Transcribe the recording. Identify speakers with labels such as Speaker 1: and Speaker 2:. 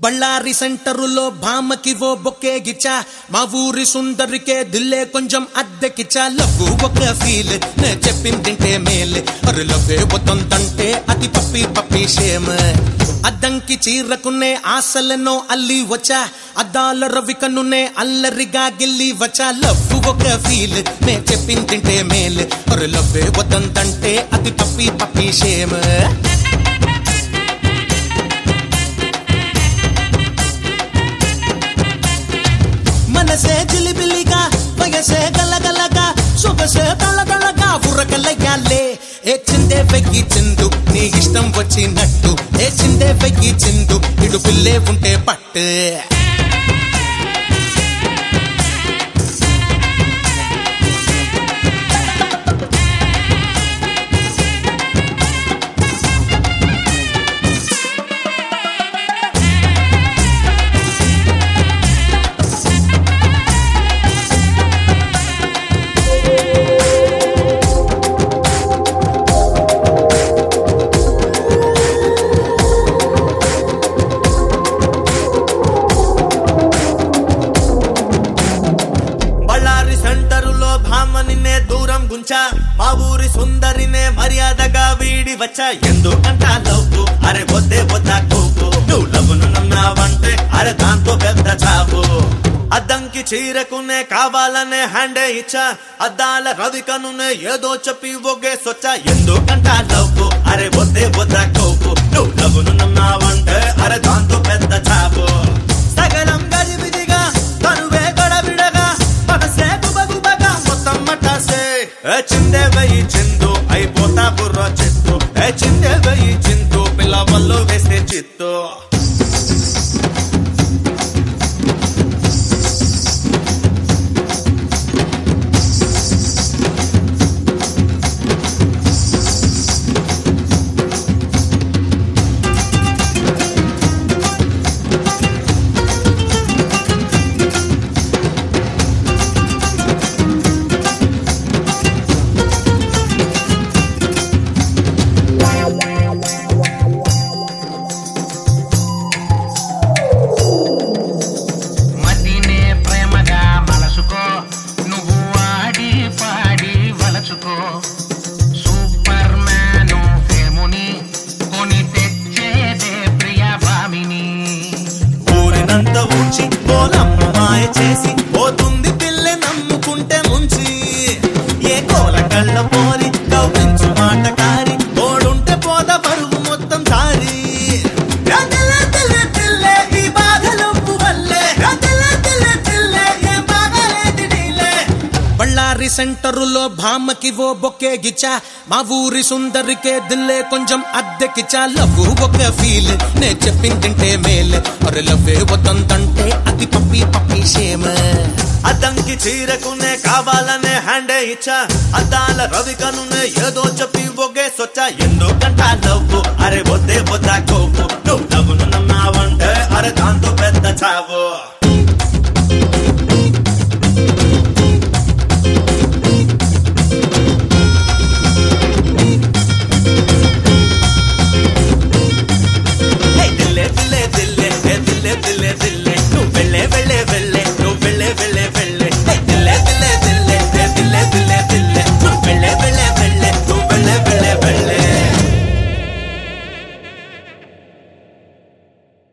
Speaker 1: బళ్ళారి సెంటరులో భామకి ఓ బొక్కే గిచ్చా మా ఊరి సుందరికే దిల్లే కొంచెం అద్దెకిచ్చా లవ్వు ఒక ఫీల్ నే చెప్పిందింటే మేలే అరు లవ్వే వద్దంతంటే అది పప్పి పప్పి షేమ్ అద్దంకి చీరకునే ఆశలెన్నో అల్లి వచ్చా అద్దాల రవికన్నునే అల్లరిగా గిల్లి వచ్చా లవ్వు ఒక ఫీల్ నే చెప్పిందింటే మేలే అరు లవ్వే వద్దంతంటే అది పప్పి పప్పి షేమ్ మనసే జిలిబిలిగా వయసే గలగలగా సొగసే తలగలగా ఉరకలయ్యాలే ఏ చిందే వెక్కి చిందు నీ ఇష్టం వచ్చినట్టు ఏ చిందే వెక్కి చిందు ఇడు పిల్లే ఉంటే పట్టు
Speaker 2: బళ్ళారి సెంటరులో భామనినే దూరం గుంచా మా ఊరి సుందరినే మర్యాదగా వీడి వచ్చా ఎందుకంట లవ్వు అరే వద్దే వద్దా కోపు నువ్వు లవ్వును నమ్మావంటే అరే దాంతో పెద్ద చావు అద్దంకి చీరకునే కావాలనే హ్యాండే ఇచ్చా అద్దాల రవికనునే ఏదో చెప్పి ఒగ్గేసొచ్చా ఎందుకంట లవ్వు అరే వద్దే వద్దా కోపు నువ్వు లవ్వును నమ్మావంటే అరే దాంతో పెద్ద చావు సగలం గజిబిజిగా తనువే గడబిడగా మనసే గుబగుబగా మొత్తం మటాసే ఏ చిందే వెయ్యి చిందు అయిపోతా బుర్ర చిత్తు ఏ చిందే వెయ్యి చిందు పిల్ల వల్లు వేస్తే చిత్తు
Speaker 3: మదినే ప్రేమగా మలసుకో నువ్వు ఆడి పాడి వలచుకో సూపర్ మ్యాను ఫేముని కొని తెచ్చేదే ప్రియ భామిని
Speaker 2: ఊరినంత ఉంచి పోలమ్మ మాయ చేసి పోతుంది పిల్లె నమ్ముకుంటే ముంచి ఏ కోల కళ్ళ పోలి కవ్వించు మాట కారి తోడుంటే పోద పరుగు మొత్తం సారి రతిల్ల తిల్ల తిల్లే ఈ బాధలొప్పు వల్లే రతిల్ల తిల్ల తిల్లే ఏ బాధలేది నీలే
Speaker 1: బళ్ళారి సెంటరులో భామకి ఓ బొక్కే గిచ్చా మా ఊరి సుందరికే దిల్లే కొంచెం అద్దెకిచ్చా లవ్వు ఒక ఫీల్ నే చెప్పిందింటే మేలే అరే లవ్వే వద్దంతంటే అది పప్పి పప్పి షేమ్
Speaker 2: అద్దంకి చీరకునే కావాలనే హ్యాండే ఇచ్చా అద్దాల రవికనునే ఏదో చెప్పి ఒగ్గేసొచ్చా ఎందుకంట లవ్వు అరే వద్దే వద్దా కోపు నువ్వు నవ్వును నమ్మావంటే అరే దాంతో పెద్ద చావు